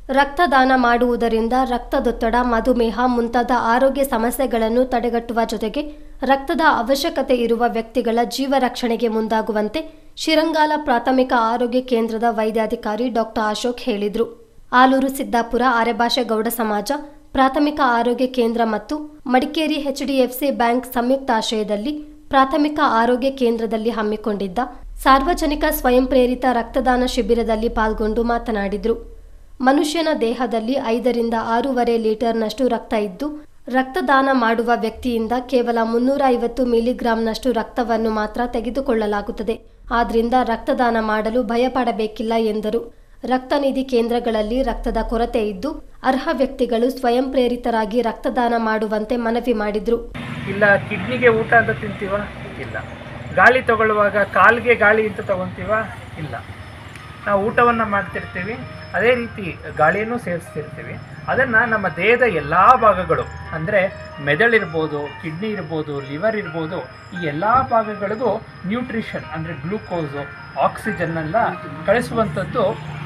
ರಕ್ತದಾನ ಮಾಡುವುದರಿಂದ ರಕ್ತದೊತ್ತಡ ಮಧುಮೇಹ ಮುಂತಾದ ಆರೋಗ್ಯ ಸಮಸ್ಯೆಗಳನ್ನು ತಡೆಗಟ್ಟುವ ಜೊತೆಗೆ ರಕ್ತದ ಅವಶ್ಯಕತೆ ಇರುವ ವ್ಯಕ್ತಿಗಳ ಜೀವ ರಕ್ಷಣೆಗೆ ಮುಂದಾಗುವಂತೆ ಶಿರಂಗಾಲ ಪ್ರಾಥಮಿಕ ಆರೋಗ್ಯ ಕೇಂದ್ರದ ವೈದ್ಯಾಧಿಕಾರಿ ಡಾಕ್ಟರ್ ಅಶೋಕ್ ಹೇಳಿದರು ಆಲೂರು ಸಿದ್ದಾಪುರ ಅರೆಭಾಷೆ ಗೌಡ ಸಮಾಜ ಪ್ರಾಥಮಿಕ ಆರೋಗ್ಯ ಕೇಂದ್ರ ಮತ್ತು ಮಡಿಕೇರಿ ಎಚ್ಡಿಎಫ್ಸಿ ಬ್ಯಾಂಕ್ ಸಂಯುಕ್ತಾಶ್ರಯದಲ್ಲಿ ಪ್ರಾಥಮಿಕ ಆರೋಗ್ಯ ಕೇಂದ್ರದಲ್ಲಿ ಹಮ್ಮಿಕೊಂಡಿದ್ದ ಸಾರ್ವಜನಿಕ ಸ್ವಯಂ ಪ್ರೇರಿತ ರಕ್ತದಾನ ಶಿಬಿರದಲ್ಲಿ ಪಾಲ್ಗೊಂಡು ಮಾತನಾಡಿದರು ಮನುಷ್ಯನ ದೇಹದಲ್ಲಿ ಐದರಿಂದ ಆರೂವರೆ ಲೀಟರ್ನಷ್ಟು ರಕ್ತ ಇದ್ದು ರಕ್ತದಾನ ಮಾಡುವ ವ್ಯಕ್ತಿಯಿಂದ ಕೇವಲ ಮುನ್ನೂರ ಐವತ್ತು ಮಿಲಿಗ್ರಾಂನಷ್ಟು ರಕ್ತವನ್ನು ಮಾತ್ರ ತೆಗೆದುಕೊಳ್ಳಲಾಗುತ್ತದೆ ಆದ್ರಿಂದ ರಕ್ತದಾನ ಮಾಡಲು ಭಯಪಡಬೇಕಿಲ್ಲ ಎಂದರು ರಕ್ತನಿಧಿ ಕೇಂದ್ರಗಳಲ್ಲಿ ರಕ್ತದ ಕೊರತೆ ಇದ್ದು ಅರ್ಹ ವ್ಯಕ್ತಿಗಳು ಸ್ವಯಂ ಪ್ರೇರಿತರಾಗಿ ರಕ್ತದಾನ ಮಾಡುವಂತೆ ಮನವಿ ಮಾಡಿದರು ಇಲ್ಲ ಕಿಡ್ನಿಗೆ ಊಟ ಅಂತ ತಿಂತೀವ ಇಲ್ಲ ಗಾಳಿ ತಗೊಳ್ಳುವಾಗ ಕಾಲ್ಗೆ ಗಾಳಿ ಅಂತ ತಗೊತೀವ ಇಲ್ಲ ನಾವು ಊಟವನ್ನು ಮಾಡ್ತಿರ್ತೀವಿ ಅದೇ ರೀತಿ ಗಾಳಿಯನ್ನು ಸೇವಿಸ್ತಿರ್ತೀವಿ ಅದನ್ನು ನಮ್ಮ ದೇಹದ ಎಲ್ಲ ಭಾಗಗಳು ಅಂದರೆ ಮೆದುಳಿರ್ಬೋದು ಕಿಡ್ನಿ ಇರ್ಬೋದು ಲಿವರ್ ಇರ್ಬೋದು ಈ ಎಲ್ಲ ಭಾಗಗಳಿಗೂ ನ್ಯೂಟ್ರಿಷನ್ ಅಂದರೆ ಗ್ಲೂಕೋಸು ಆಕ್ಸಿಜನ್ನೆಲ್ಲ ಕಳಿಸುವಂಥದ್ದು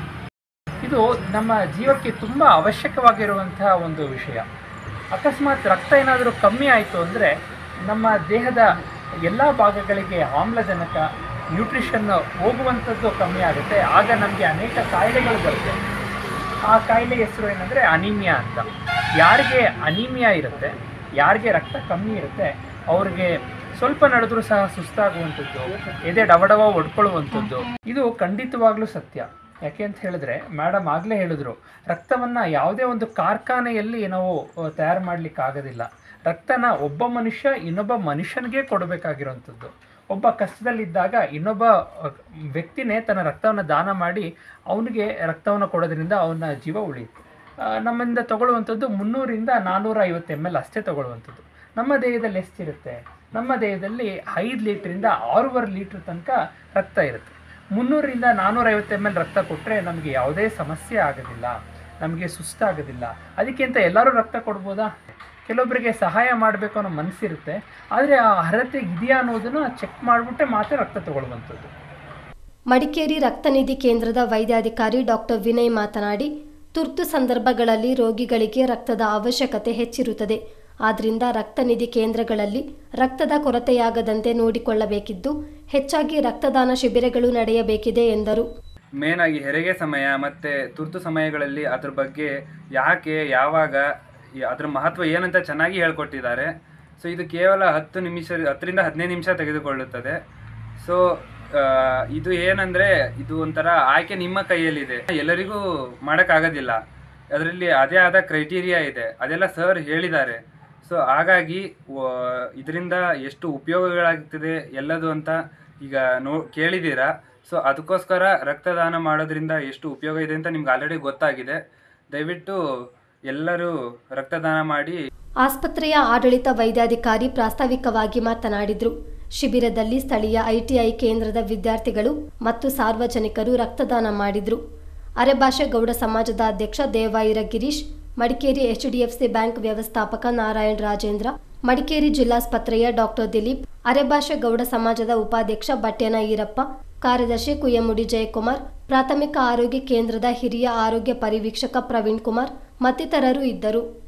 ಇದು ನಮ್ಮ ಜೀವಕ್ಕೆ ತುಂಬ ಅವಶ್ಯಕವಾಗಿರುವಂತಹ ಒಂದು ವಿಷಯ ಅಕಸ್ಮಾತ್ ರಕ್ತ ಏನಾದರೂ ಕಮ್ಮಿ ಆಯಿತು ಅಂದರೆ ನಮ್ಮ ದೇಹದ ಎಲ್ಲ ಭಾಗಗಳಿಗೆ ಆಮ್ಲಜನಕ ನ್ಯೂಟ್ರಿಷನ್ ಹೋಗುವಂಥದ್ದು ಕಮ್ಮಿ ಆಗುತ್ತೆ ಆಗ ನಮಗೆ ಅನೇಕ ಕಾಯಿಲೆಗಳು ಬರುತ್ತೆ ಆ ಕಾಯಿಲೆ ಹೆಸರು ಏನಂದರೆ ಅನಿಮಿಯಾ ಅಂತ ಯಾರಿಗೆ ಅನಿಮಿಯಾ ಇರುತ್ತೆ ಯಾರಿಗೆ ರಕ್ತ ಕಮ್ಮಿ ಇರುತ್ತೆ ಅವ್ರಿಗೆ ಸ್ವಲ್ಪ ನಡೆದ್ರೂ ಸಹ ಸುಸ್ತಾಗುವಂಥದ್ದು ಎದೆ ಡವಡವ ಒಡ್ಕೊಳ್ಳುವಂಥದ್ದು ಇದು ಖಂಡಿತವಾಗ್ಲೂ ಸತ್ಯ ಯಾಕೆ ಅಂತ ಹೇಳಿದ್ರೆ ಮೇಡಮ್ ಆಗಲೇ ಹೇಳಿದ್ರು ರಕ್ತವನ್ನು ಯಾವುದೇ ಒಂದು ಕಾರ್ಖಾನೆಯಲ್ಲಿ ನಾವು ತಯಾರು ಮಾಡಲಿಕ್ಕೆ ಆಗೋದಿಲ್ಲ ರಕ್ತನ ಒಬ್ಬ ಮನುಷ್ಯ ಇನ್ನೊಬ್ಬ ಮನುಷ್ಯನಿಗೆ ಕೊಡಬೇಕಾಗಿರೋಂಥದ್ದು ಒಬ್ಬ ಕಷ್ಟದಲ್ಲಿದ್ದಾಗ ಇನ್ನೊಬ್ಬ ಅಹ್, ವ್ಯಕ್ತಿನೇ ತನ್ನ ರಕ್ತವನ್ನು ದಾನ ಮಾಡಿ ಅವನಿಗೆ ರಕ್ತವನ್ನು ಕೊಡೋದ್ರಿಂದ ಅವನ ಜೀವ ಉಳಿಯುತ್ತೆ ಆ, ನಮ್ಮಿಂದ ತಗೊಳ್ಳುವಂಥದ್ದು ಮುನ್ನೂರಿಂದ ನಾನ್ನೂರ ಐವತ್ತು ಎಮ್ ಎಲ್ ಅಷ್ಟೇ ತಗೊಳ್ಳುವಂಥದ್ದು ನಮ್ಮ ದೇಹದಲ್ಲಿ ಎಷ್ಟಿರುತ್ತೆ ನಮ್ಮ ದೇಹದಲ್ಲಿ ಐದು ಲೀಟ್ರಿಂದ ಆರೂವರೆ ಲೀಟ್ರ್ ತನಕ ರಕ್ತ ಇರುತ್ತೆ ಮುನ್ನೂರಿಂದ ನಾನ್ನೂರೈವತ್ತು ಎಮ್ ಎಲ್ ರಕ್ತ ಕೊಟ್ಟರೆ ನಮಗೆ ಯಾವುದೇ ಸಮಸ್ಯೆ ಆಗೋದಿಲ್ಲ ನಮಗೆ ಸುಸ್ತಾಗೋದಿಲ್ಲ ಅದಕ್ಕೆ ಅಂತ ಎಲ್ಲರೂ ರಕ್ತ ಕೊಡ್ಬೋದಾ ಕೆಲವೊಬ್ಬರಿಗೆ ಸಹಾಯ ಮಾಡಬೇಕು ಅನ್ನೋ ಮನಸ್ಸಿರುತ್ತೆ ಆದರೆ ಆ ಅರ್ಹತೆ ಇದೆಯಾ ಅನ್ನೋದನ್ನು ಚೆಕ್ ಮಾಡಿಬಿಟ್ಟೆ ಮಾತ್ರ ರಕ್ತ ತಗೊಳ್ಳುವಂಥದ್ದು ಮಡಿಕೇರಿ ರಕ್ತನಿಧಿ ಕೇಂದ್ರದ ವೈದ್ಯಾಧಿಕಾರಿ ಡಾಕ್ಟರ್ ವಿನಯ್ ಮಾತನಾಡಿ ತುರ್ತು ಸಂದರ್ಭಗಳಲ್ಲಿ ರೋಗಿಗಳಿಗೆ ರಕ್ತದ ಅವಶ್ಯಕತೆ ಹೆಚ್ಚಿರುತ್ತದೆ ಆದ್ರಿಂದ ರಕ್ತನಿಧಿ ಕೇಂದ್ರಗಳಲ್ಲಿ ರಕ್ತದ ಕೊರತೆಯಾಗದಂತೆ ನೋಡಿಕೊಳ್ಳಬೇಕಿದ್ದು ಹೆಚ್ಚಾಗಿ ರಕ್ತದಾನ ಶಿಬಿರಗಳು ನಡೆಯಬೇಕಿದೆ ಎಂದರು ಮೇನ್ ಆಗಿ ಹೆರಿಗೆ ಸಮಯ ಮತ್ತು ತುರ್ತು ಸಮಯಗಳಲ್ಲಿ ಅದ್ರ ಬಗ್ಗೆ ಯಾಕೆ ಯಾವಾಗ ಈ- ಅದ್ರ ಮಹತ್ವ ಏನಂತ ಚೆನ್ನಾಗಿ ಹೇಳ್ಕೊಟ್ಟಿದ್ದಾರೆ ಸೊ ಇದು ಕೇವಲ ಹತ್ತು ನಿಮಿಷ ಹತ್ತರಿಂದ ಹದಿನೈದು ನಿಮಿಷ ತೆಗೆದುಕೊಳ್ಳುತ್ತದೆ ಸೊ ಇದು ಏನಂದರೆ ಇದು ಒಂಥರ ಆಯ್ಕೆ ನಿಮ್ಮ ಕೈಯಲ್ಲಿದೆ ಎಲ್ಲರಿಗೂ ಮಾಡೋಕ್ಕಾಗೋದಿಲ್ಲ ಅದರಲ್ಲಿ ಅದೇ ಆದ ಕ್ರೈಟೀರಿಯಾ ಇದೆ ಅದೆಲ್ಲ ಸರ್ ಹೇಳಿದ್ದಾರೆ ಸೊ ಹಾಗಾಗಿ ಇದರಿಂದ ಎಷ್ಟು ಉಪಯೋಗಗಳಾಗ್ತಿದೆ ಎಲ್ಲದು ಅಂತ ಈಗ ನೋ ಕೇಳಿದ್ದೀರಾ ಸೊ ಅದಕ್ಕೋಸ್ಕರ ರಕ್ತದಾನ ಮಾಡೋದ್ರಿಂದ ಎಷ್ಟು ಉಪಯೋಗ ಇದೆ ಅಂತ ನಿಮ್ಗೆ ಆಲ್ರೆಡಿ ಗೊತ್ತಾಗಿದೆ ದಯವಿಟ್ಟು ಎಲ್ಲರೂ ರಕ್ತದಾನ ಮಾಡಿ ಆಸ್ಪತ್ರೆಯ ಆಡಳಿತ ವೈದ್ಯಾಧಿಕಾರಿ ಪ್ರಾಸ್ತಾವಿಕವಾಗಿ ಮಾತನಾಡಿದರು ಶಿಬಿರದಲ್ಲಿ ಸ್ಥಳೀಯ ಐಟಿಐ ಕೇಂದ್ರದ ವಿದ್ಯಾರ್ಥಿಗಳು ಮತ್ತು ಸಾರ್ವಜನಿಕರು ರಕ್ತದಾನ ಮಾಡಿದರು ಅರೆಭಾಷೆ ಗೌಡ ಸಮಾಜದ ಅಧ್ಯಕ್ಷ ದೇವಾಯಿರ ಗಿರೀಶ್ ಮಡಿಕೇರಿ ಎಚ್ಡಿಎಫ್ಸಿ ಬ್ಯಾಂಕ್ ವ್ಯವಸ್ಥಾಪಕ ನಾರಾಯಣ್ ರಾಜೇಂದ್ರ ಮಡಿಕೇರಿ ಜಿಲ್ಲಾಸ್ಪತ್ರೆಯ ಡಾಕ್ಟರ್ ದಿಲೀಪ್ ಅರೆಭಾಷೆ ಗೌಡ ಸಮಾಜದ ಉಪಾಧ್ಯಕ್ಷ ಬಟ್ಯನ ಈರಪ್ಪ ಕಾರ್ಯದರ್ಶಿ ಕುಯ್ಯಮುಡಿ ಜಯಕುಮಾರ್ ಪ್ರಾಥಮಿಕ ಆರೋಗ್ಯ ಕೇಂದ್ರದ ಹಿರಿಯ ಆರೋಗ್ಯ ಪರಿವೀಕ್ಷಕ ಪ್ರವೀಣ್ ಕುಮಾರ್ ಮತ್ತಿತರರು ಇದ್ದರು